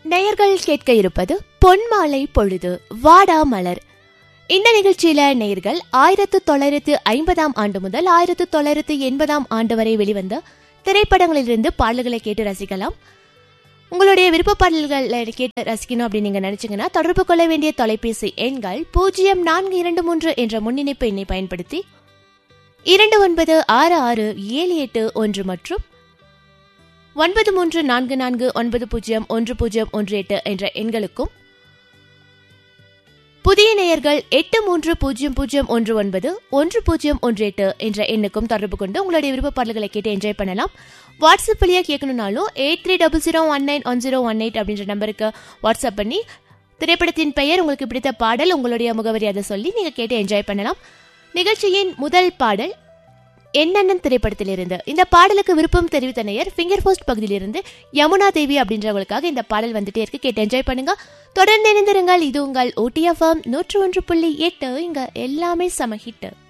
நேயர்கள் கேட்க இருப்பது பொன்மாலை பொழுது வாடா மலர் இந்த நிகழ்ச்சியில நேயர்கள் ஆயிரத்து தொள்ளாயிரத்து ஐம்பதாம் ஆண்டு முதல் ஆயிரத்து தொள்ளாயிரத்து எண்பதாம் ஆண்டு வரை வெளிவந்த திரைப்படங்களிலிருந்து பாடல்களை கேட்டு ரசிக்கலாம் உங்களுடைய விருப்ப பாடல்களை கேட்டு ரசிக்கணும் அப்படின்னு நீங்க நினைச்சீங்கன்னா தொடர்பு கொள்ள வேண்டிய தொலைபேசி எண்கள் பூஜ்ஜியம் நான்கு இரண்டு மூன்று என்ற முன்னிணைப்பு எண்ணை பயன்படுத்தி இரண்டு ஒன்பது ஆறு ஆறு ஏழு எட்டு ஒன்று மற்றும் ஒன்பது மூன்று நான்கு நான்கு ஒன்பது பூஜ்ஜியம் ஒன்று பூஜ்ஜியம் ஒன்று எட்டு என்ற எண்களுக்கும் புதிய நேயர்கள் எட்டு மூன்று பூஜ்ஜியம் பூஜ்ஜியம் ஒன்று ஒன்பது ஒன்று பூஜ்ஜியம் ஒன்று எட்டு என்ற எண்ணுக்கும் தொடர்பு கொண்டு உங்களுடைய விருப்ப பாடல்களை கேட்டு என்ஜாய் பண்ணலாம் வாட்ஸ்அப் வழியாக கேட்கணும்னாலும் eight three double zero one nine one zero one eight அப்படின்ற நம்பருக்கு வாட்ஸ்அப் பண்ணி திரைப்படத்தின் பெயர் உங்களுக்கு பிடித்த பாடல் உங்களுடைய முகவரி அதை சொல்லி நீங்கள் கேட்டு என்ஜாய் பண்ணலாம் நிகழ்ச்சியின் முதல் பாடல் என்னென்ன திரைப்படத்திலிருந்து இந்த பாடலுக்கு விருப்பம் தெரிவித்த நேயர் ஃபிங்கர் போஸ்ட் பகுதியிலிருந்து யமுனா தேவி அப்படின்றவங்களுக்காக இந்த பாடல் வந்துட்டே இருக்கு கேட்டு என்ஜாய் பண்ணுங்க தொடர்ந்து இணைந்திருங்கள் இது உங்கள் ஓடிஎஃப்எம் நூற்று ஒன்று புள்ளி எட்டு இங்க எல்லாமே சம ஹிட்டு